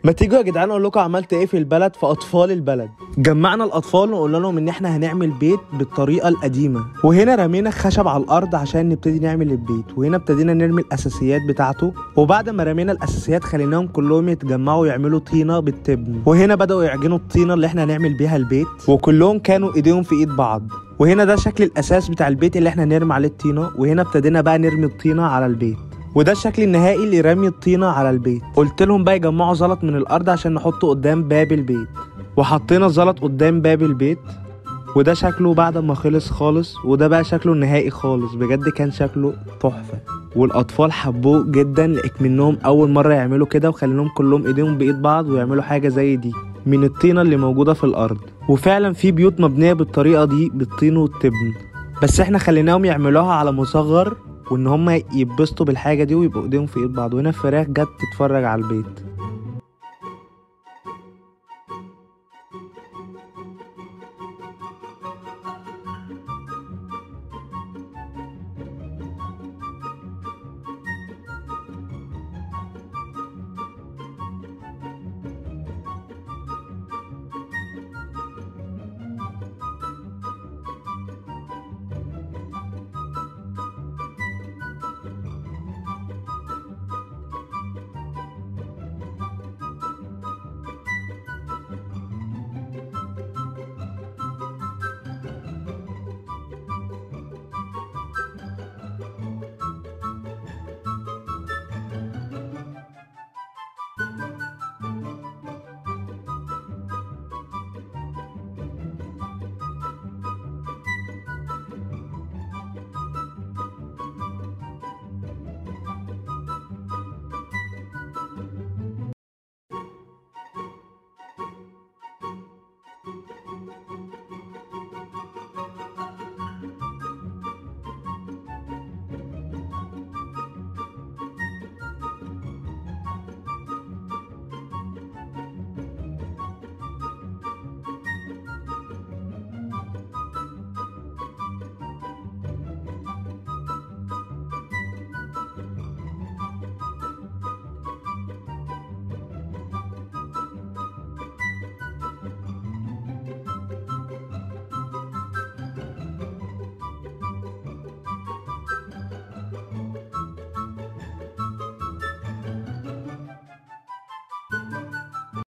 ما تيجوا يا جدعان اقول لكم عملت ايه في البلد في اطفال البلد جمعنا الاطفال وقلنا لهم ان احنا هنعمل بيت بالطريقه القديمه وهنا رمينا خشب على الارض عشان نبتدي نعمل البيت وهنا ابتدينا نرمي الاساسيات بتاعته وبعد ما رمينا الاساسيات خليناهم كلهم يتجمعوا يعملوا طينه بالتبن وهنا بداوا يعجنوا الطينه اللي احنا هنعمل بيها البيت وكلهم كانوا ايديهم في ايد بعض وهنا ده شكل الاساس بتاع البيت اللي احنا نرمي عليه الطينه وهنا ابتدينا بقى نرمي الطينه على البيت وده الشكل النهائي لرمي الطينة على البيت قلت لهم بقى يجمعوا زلط من الأرض عشان نحطه قدام باب البيت وحطينا الزلط قدام باب البيت وده شكله بعد ما خلص خالص وده بقى شكله النهائي خالص بجد كان شكله تحفة والأطفال حبوه جدا لإكمنهم أول مرة يعملوا كده وخلينهم كلهم إيديهم بإيد بعض ويعملوا حاجة زي دي من الطينة اللي موجودة في الأرض وفعلا في بيوت مبنية بالطريقة دي بالطين والتبن بس احنا خليناهم يعملوها على مصغر وان هم يتبسطوا بالحاجه دي ويبقوا ايديهم في ايد بعض وهنا الفراخ جت تتفرج على البيت